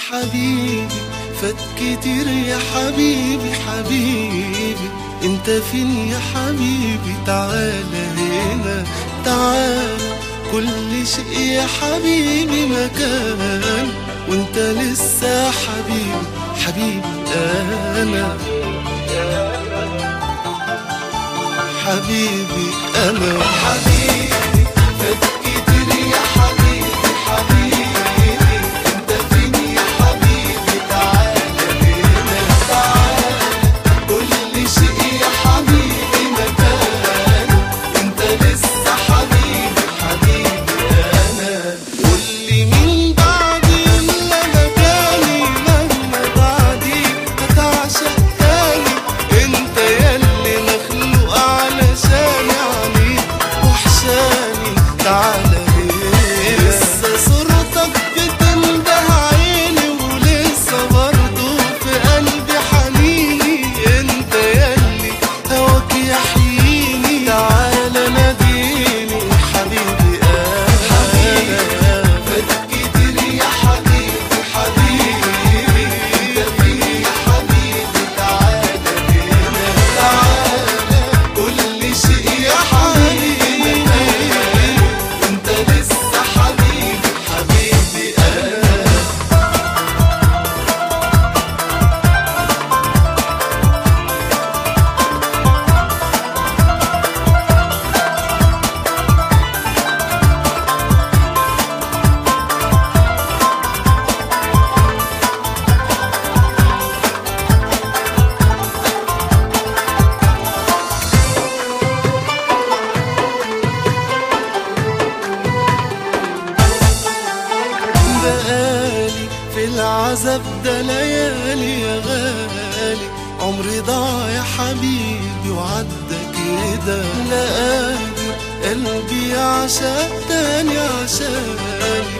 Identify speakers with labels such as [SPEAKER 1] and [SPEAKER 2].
[SPEAKER 1] حبيبي فات كتير يا حبيبي حبيبي انت فين يا حبيبي تعالى هنا تعالى كل شيء يا حبيبي مكان وانت لسه حبيبي حبيبي انا حبيبي انا حبيبي فات كتير يا حبيبي حبيبي انت فين يا حبيبي تعالى هنا تعالى كل شيء يا حبيبي مكان انت لسه حبيبي حبيبي انا قولي مين بعدي الا مكاني مهما بعدي هتعشق تاني انت ياللي مخلوق علشان يعني وحشاني تعالى هنا لسه صورتك بتنده عيني ولسه برضه في قلبي حنيني انت ياللي هواك يحييني تعالى ناديني حبيبي انا حبيبي فات كتير يا حبيبي حبيبي انت فين يا حبيبي تعالى هنا تعالى كل شيء يا حبيبي انت لسه حبيبي حبيبي انا بقالي في العذاب ده ليالي يا غالي عمري ضاع يا حبيبي وعدى كده لا قادر قلبي عشان تاني عشاني